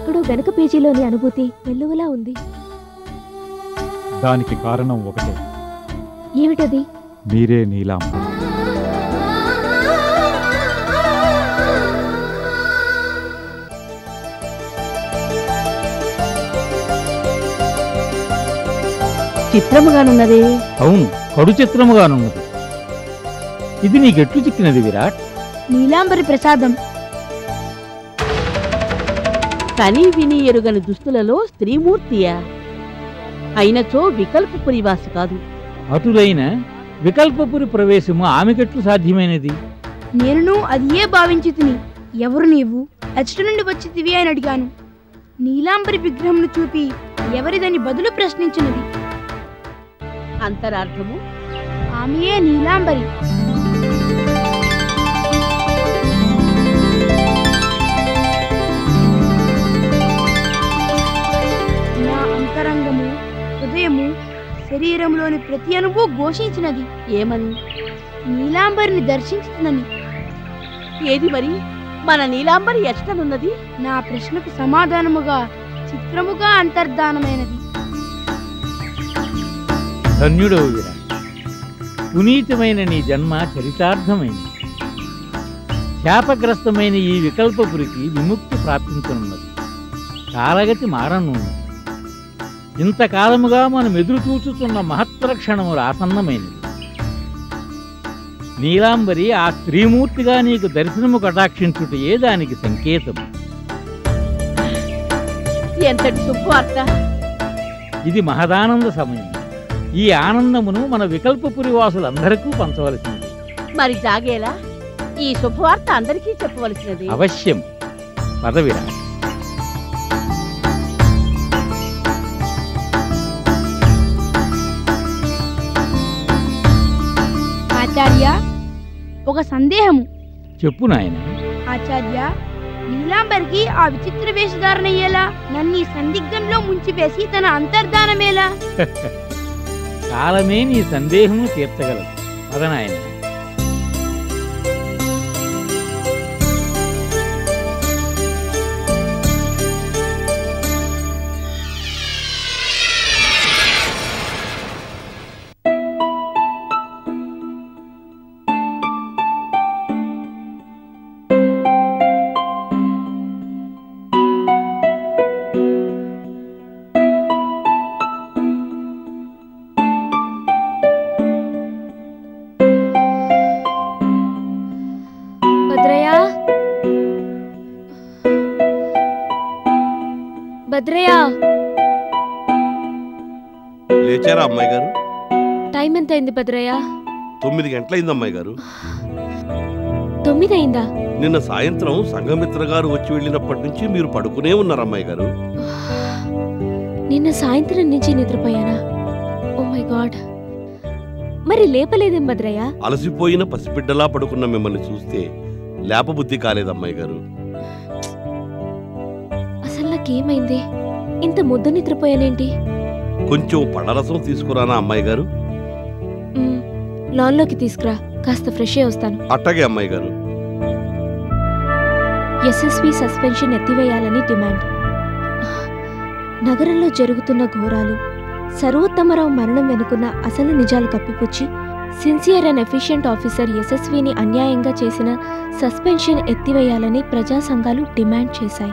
ఎక్కడో వెనక పేజీలోని అనుభూతి వెల్లువలా ఉంది దానికి కారణం ఒకటే ఏమిటది మీరే నీలాంబ చిత్రముగానున్నదే అవును కడు చిత్రముగానున్నది ఇది నీకెట్లు చిక్కినది విరాట్ నీలాంబరి ప్రసాదం కని విని ఎరుగని దుస్తులలో స్త్రీమూర్తియా అయినచో వికల్పపు నివాసి కాదు అటులైన వికల్పపురి ప్రవేశము ఆమెకెట్లు సాధ్యమైనది నేనును అదియే భావించి తిని ఎవరు నీవు ఎచ్చట నుండి వచ్చితివి అని అడిగాను నీలాంబరి విగ్రహంను చూపి ఎవరిదని బదులు ప్రశ్నించినది అంతరార్థము ఆమెయే నీలాంబరి నా అంతరంగము హృదయము శరీరంలోని ప్రతి అణువు ఘోషించినది ఏమని నీలాంబరిని దర్శించుతున్నని ఏది మరి మన నీలాంబరి ఎచ్చటనున్నది నా ప్రశ్నకు సమాధానముగా చిత్రముగా అంతర్ధానమైనది ధన్యుడవు విరాట్ పునీతమైన నీ జన్మ చరితార్థమైనది శాపగ్రస్తమైన ఈ వికల్పపురికి విముక్తి ప్రాప్తించనున్నది కాలగతి మారనున్నది ఇంతకాలముగా మనం ఎదురు చూచుతున్న మహత్తర క్షణము ఆసన్నమైనది నీలాంబరి ఆ స్త్రీమూర్తిగా నీకు దర్శనము కటాక్షించుటయే దానికి సంకేతం ఎంతటి శుభవార్త ఇది మహదానంద సమయం ఈ ఆనందమును మన వికల్పపురి వాసులందరికీ పంచవలసింది మరి జాగేలా ఈ శుభవార్త అందరికీ చెప్పవలసినది అవశ్యం పదవిరా ఆచార్య ఒక సందేహము చెప్పు నాయన ఆచార్య నీలాంబరికి ఆ విచిత్ర వేషధారణ ఎలా నన్ను ఈ సందిగ్ధంలో ముంచివేసి తన అంతర్ధానమేలా కాలమే నీ సందేహము తీర్చగలదు పదనాయన భద్రయ్య భద్రయ్య లేచారా అమ్మాయి గారు టైం ఎంత అయింది భద్రయ్య తొమ్మిది గంటలైంది అమ్మాయి గారు తొమ్మిది అయిందా నిన్న సాయంత్రం సంఘమిత్ర గారు వచ్చి వెళ్ళినప్పటి నుంచి మీరు పడుకునే ఉన్నారు అమ్మాయి గారు నిన్న సాయంత్రం నుంచి నిద్రపోయానా ఓ మై గాడ్ మరి లేపలేదేం భద్రయ్య అలసిపోయిన పసిబిడ్డలా పడుకున్న మిమ్మల్ని చూస్తే లేపబుద్ధి కాలేదు అమ్మాయి గారు అసలు నాకేమైంది ఇంత ముద్ద నిద్రపోయానేంటి కొంచెం పడరసం తీసుకురానా అమ్మాయి గారు మ్, లాన్లోకి తీసుకురా కాస్త ఫ్రెష్ అయ్యి వస్తాను అట్టగే అమ్మాయి గారు ఎస్ఎస్వి సస్పెన్షన్ ఎత్తివేయాలని డిమాండ్ నగరంలో జరుగుతున్న ఘోరాలు సర్వోత్తమరావు మరణం వెనుకున్న అసలు నిజాలు కప్పిపుచ్చి sincere and efficient officer Yashaswini అన్యాయంగా చేసిన సస్పెన్షన్ ఎత్తివేయాలని ప్రజా సంఘాలు డిమాండ్ చేశాయి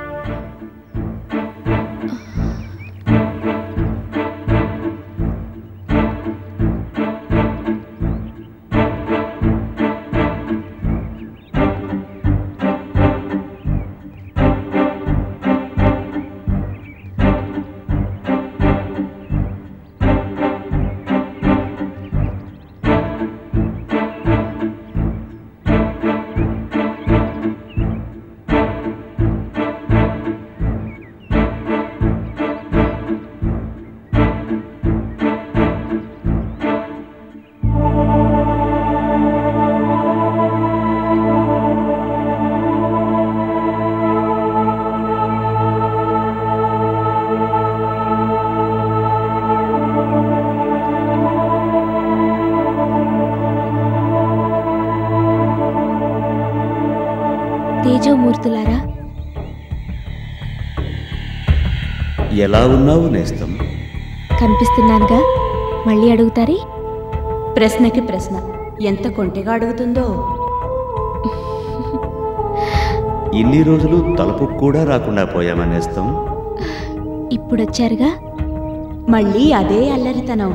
ఎలా ఉన్నావు నేస్తం కనిపిస్తున్నానుగా మళ్ళీ అడుగుతారే ప్రశ్నకి ప్రశ్న ఎంత కొంటెగా అడుగుతుందో ఇన్ని రోజులు తలుపు కూడా రాకుండా పోయామా నేస్తం ఇప్పుడొచ్చారుగా మళ్ళీ అదే అల్లరితనం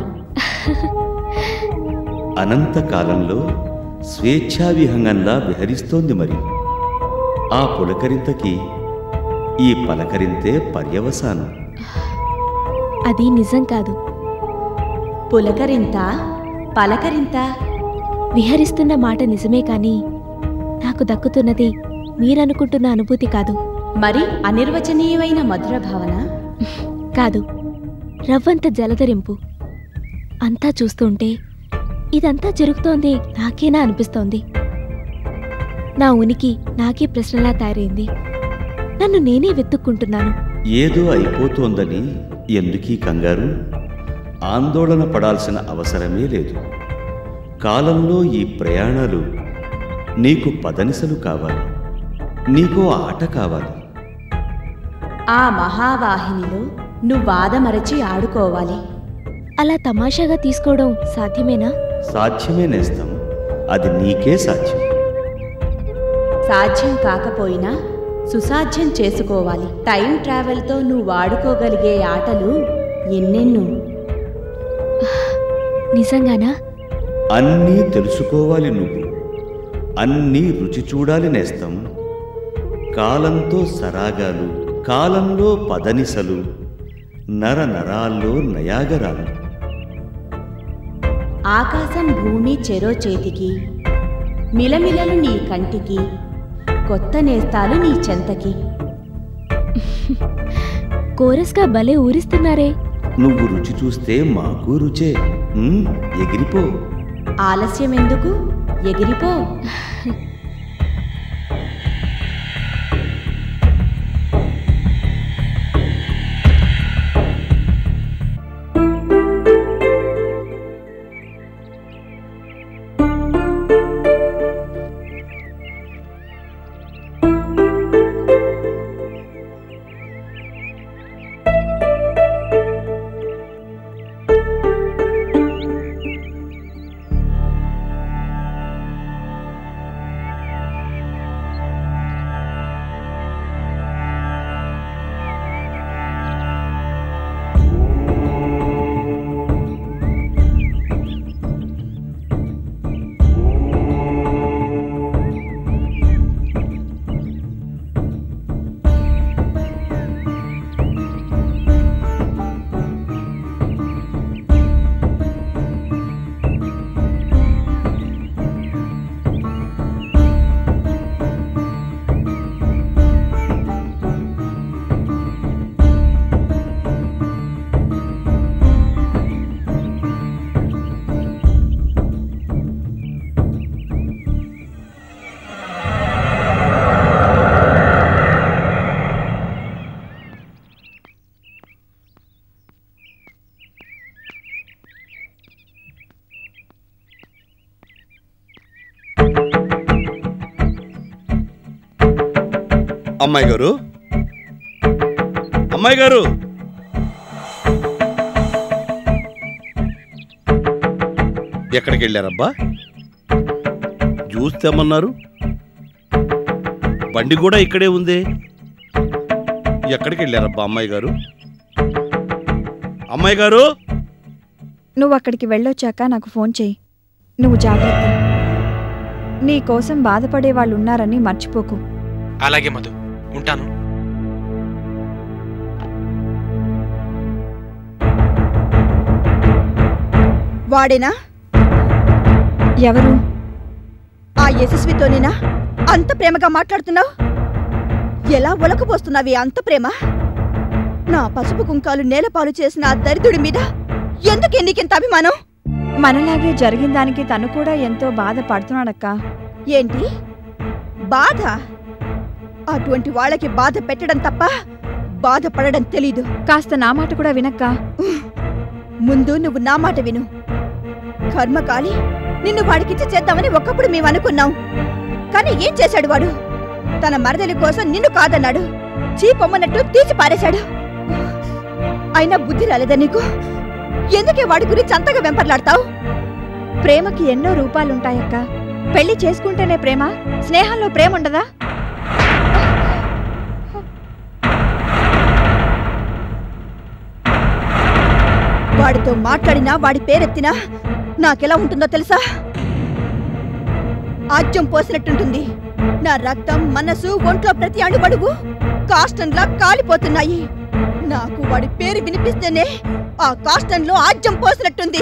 అనంత కాలంలో స్వేచ్ఛావిహంగంలా విహరిస్తోంది మరి ఆ పులకరింతకి ఈ పలకరింతే పర్యవసానం అది నిజం కాదు పులకరింత పలకరింత విహరిస్తున్న మాట నిజమే కానీ నాకు దక్కుతున్నది మీరనుకుంటున్న అనుభూతి కాదు మరి అనిర్వచనీయమైన మధుర భావన కాదు రవ్వంత జలధరింపు అంతా చూస్తుంటే ఇదంతా జరుగుతోంది నాకేనా అనిపిస్తోంది నా ఉనికి నాకే ప్రశ్నలా తయారైంది నన్ను నేనే వెతుక్కుంటున్నాను ఏదో అయిపోతోందని ఎందుకీ కంగారు ఆందోళన పడాల్సిన అవసరమే లేదు కాలంలో ఈ ప్రయాణాలు నీకు పదనిసలు కావాలి నీకో ఆట కావాలి ఆ మహావాహినిలో నువ్వాదమరచి ఆడుకోవాలి అలా తమాషాగా తీసుకోవడం సాధ్యమేనా సాధ్యమే నేస్తం అది నీకే సాధ్యం సాధ్యం కాకపోయినా సుసాధ్యం చేసుకోవాలి టైం ట్రావెల్తో నువ్వు వాడుకోగలిగే ఆటలు ఎన్నెన్నో నిజంగానా అన్నీ తెలుసుకోవాలి నువ్వు అన్నీ రుచి చూడాలి నేస్తం కాలంతో సరాగాలు కాలంలో పదనిసలు నర నరాల్లో నయాగరాలు ఆకాశం భూమి చెరో చేతికి మిలమిలలు నీ కంటికి కొత్త నేస్తాలు నీ చెంతకి కోరస్గా భలే ఊరిస్తున్నారే నువ్వు రుచి చూస్తే మాకు రుచే ఉమ్, ఎగిరిపో ఆలస్యం ఎందుకు ఎగిరిపో అమ్మాయి గారు అమ్మాయి గారు ఎక్కడికి వెళ్ళారబ్బా జ్యూస్ తెమ్మన్నారు బండి కూడా ఇక్కడే ఉంది ఎక్కడికి వెళ్ళారబ్బా అమ్మాయి గారు అమ్మాయి గారు నువ్వు అక్కడికి వెళ్ళొచ్చాక నాకు ఫోన్ చేయి నువ్వు జాగ్రత్త నీ కోసం బాధపడే వాళ్ళు ఉన్నారని మర్చిపోకు అలాగే మధు ఉంటాను వాడేనా ఎవరు ఆ యశస్వితోనేనా అంత ప్రేమగా మాట్లాడుతున్నావు ఎలా ఒలకపోస్తున్నావి అంత ప్రేమ నా పసుపు కుంకాలు నేలపాలు చేసిన ఆ దరిద్రుడి మీద ఎందుకే నీకింత అభిమానం మనలాగే జరిగిన దానికి తను కూడా ఎంతో బాధపడుతున్నాడక్క ఏంటి బాధ అటువంటి వాళ్ళకి బాధ పెట్టడం తప్ప బాధపడడం తెలీదు కాస్త నా మాట కూడా వినక్క ముందు నువ్వు నా మాట విను కర్మకాలి నిన్ను వాడికిచ్చి చేద్దామని ఒకప్పుడు మేము అనుకున్నాం కానీ ఏం చేశాడు వాడు తన మరదలి కోసం నిన్ను కాదన్నాడు చీపొమ్మన్నట్టు తీసి పారేశాడు అయినా బుద్ధి రాలేదా నీకు ఎందుకే వాడి గురించి అంతగా వెంపర్లాడతావు ప్రేమకి ఎన్నో రూపాలుంటాయక్క పెళ్లి చేసుకుంటేనే ప్రేమ స్నేహంలో ప్రేమ ఉండదా వాడితో మాట్లాడినా వాడి పేరెత్తినా నాకెలా ఉంటుందో తెలుసా ఆజ్యం పోసినట్టుంటుంది నా రక్తం మనసు ఒంట్లో ప్రతి అణువడుగు కాష్టంలా కాలిపోతున్నాయి నాకు వాడి పేరు వినిపిస్తేనే ఆ కాష్టంలో ఆజ్యం పోసినట్టుంది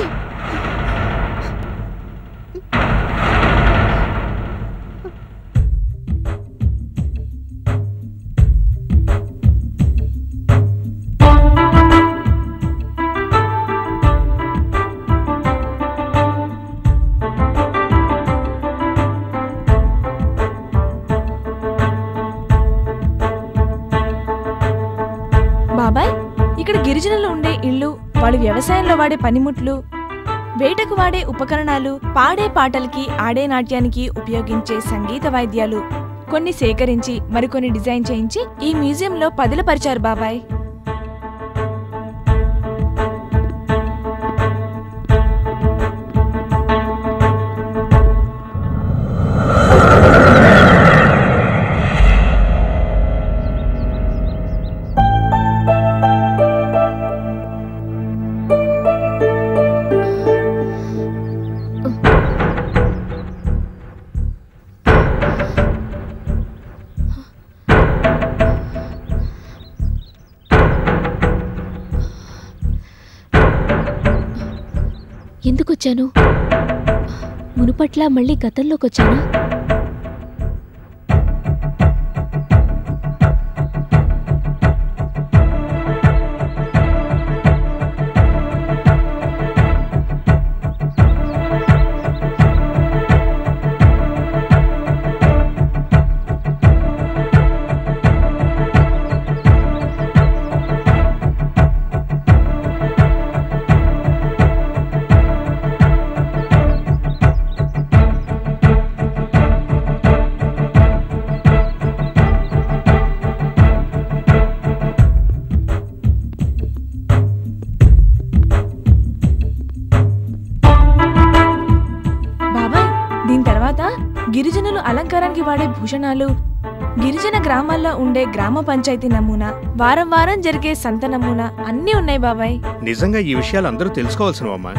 బాబాయ్ ఇక్కడ గిరిజనులు ఉండే ఇళ్ళు వాళ్ళు వ్యవసాయంలో వాడే పనిముట్లు వేటకు వాడే ఉపకరణాలు పాడే పాటలకి ఆడే నాట్యానికి ఉపయోగించే సంగీత వాయిద్యాలు కొన్ని సేకరించి మరికొన్ని డిజైన్ చేయించి ఈ మ్యూజియంలో పదిలపరిచారు బాబాయ్ ఎందుకొచ్చాను మునుపట్ల మళ్ళీ గతంలోకి వచ్చానా బాబాయ్ దీని తర్వాత గిరిజనులు అలంకారానికి వాడే భూషణాలు గిరిజన గ్రామాల్లో ఉండే గ్రామ పంచాయతీ నమూనా వారం వారం జరిగే సంత నమూనా అన్నీ ఉన్నాయి బాబాయ్ నిజంగా ఈ విషయాలు అందరూ తెలుసుకోవాల్సినవమ్మా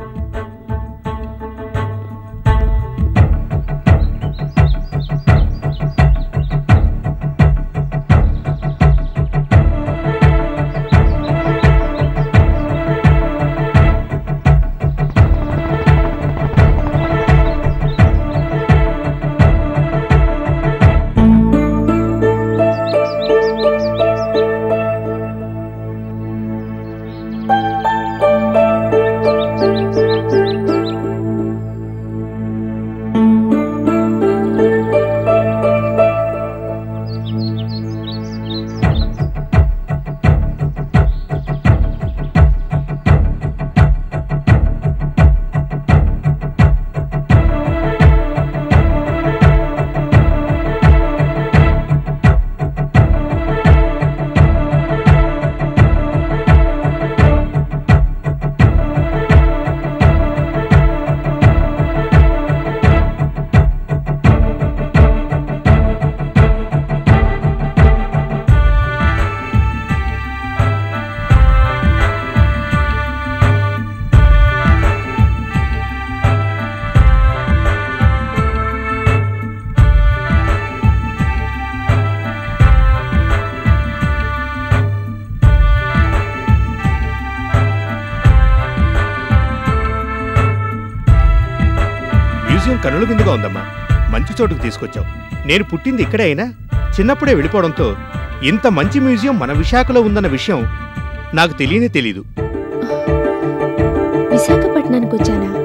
మ్యూజియం కనుల విందుగా ఉందమ్మా మంచి చోటుకు తీసుకొచ్చావు నేను పుట్టింది ఇక్కడే అయినా చిన్నప్పుడే వెళ్ళిపోవడంతో ఇంత మంచి మ్యూజియం మన విశాఖలో ఉందన్న విషయం నాకు తెలియనే తెలీదు విశాఖపట్నానికి వచ్చానా